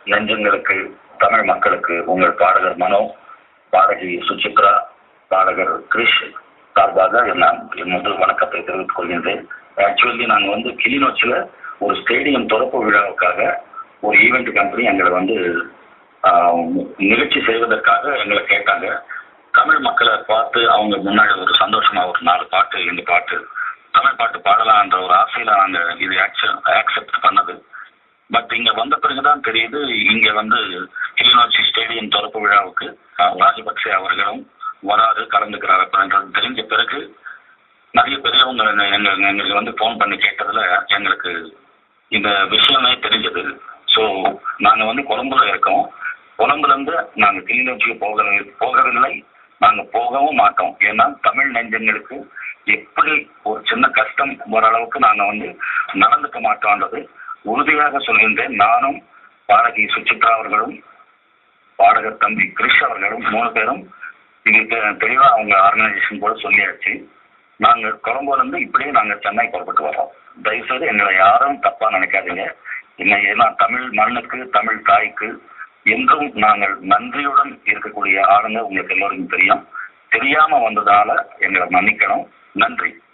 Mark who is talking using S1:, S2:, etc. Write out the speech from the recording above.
S1: நெஞ்சங்களுக்கு தமிழ் மக்களுக்கு உங்கள் பாடகர் மனோ பாடகி சுசித்ரா பாடகர் கிரிஷ் சார்பாக நான் என் முதல் வணக்கத்தை தெரிவித்துக் கொள்கின்றேன் ஆக்சுவலி நாங்கள் வந்து கிளிநொச்சியில் ஒரு ஸ்டேடியம் திறப்பு விழாவுக்காக ஒரு ஈவெண்ட் கம்பெனி எங்களை வந்து ஆஹ், நிகழ்ச்சி செய்வதற்காக எங்களை கேட்டாங்க தமிழ் மக்களை பார்த்து அவங்க முன்னாடி ஒரு சந்தோஷமா ஒரு நாலு பாட்டு இந்த பாட்டு தமிழ் பாட்டு பாடலாம்ன்ற ஒரு ஆசையில நாங்க இது ஆக்செப்ட் பண்ணது பட் இங்க வந்த பிறகுதான் தெரியுது இங்க வந்து கிளிநொச்சி ஸ்டேடியம் திறப்பு விழாவுக்கு அஹ், ராஜபக்சே அவர்களும் வராது கலந்துக்கிறார் அப்படின்றது தெரிஞ்ச பிறகு நிறைய பெரியவங்க எங்க- எங்க எங்களுக்கு வந்து ஃபோன் பண்ணி கேட்டதுல எங்களுக்கு இந்த விஷயமே தெரிஞ்சது ஸோ நாங்க வந்து கொழும்புல இருக்கோம் கொழும்புல இருந்து நாங்க கிளிநொச்சிக்கு போக போகவில்லை நாங்க போகவும் மாட்டோம் ஏன்னா தமிழ் நெஞ்சங்களுக்கு எப்படி ஒரு சின்ன கஷ்டம் வர அளவுக்கு நாங்க வந்து நடந்துக்க மாட்டோன்றது உறுதியாக சொல்கின்றேன் நானும் பாடகி சுசித்ரா அவர்களும் பாடகர் தம்பி கிரிஷ் அவர்களும் மூணு பேரும் இதுக்கு தெளிவா அவங்க ஆர்கனைசேஷன் கூட சொல்லியாச்சு நாங்க கொழம்புல இருந்து இப்படியே நாங்க சென்னை புறப்பட்டு வரோம் தயவுசெய்து எங்களை யாரும் தப்பா நினைக்காதீங்க என்ன ஏன்னா தமிழ் மண்ணுக்கு தமிழ் தாய்க்கு என்றும் நாங்கள் நன்றியுடன் இருக்கக்கூடிய ஆளுங்க உங்களுக்கு எல்லோருக்கும் தெரியும் தெரியாம வந்ததால எங்களை மன்னிக்கணும் நன்றி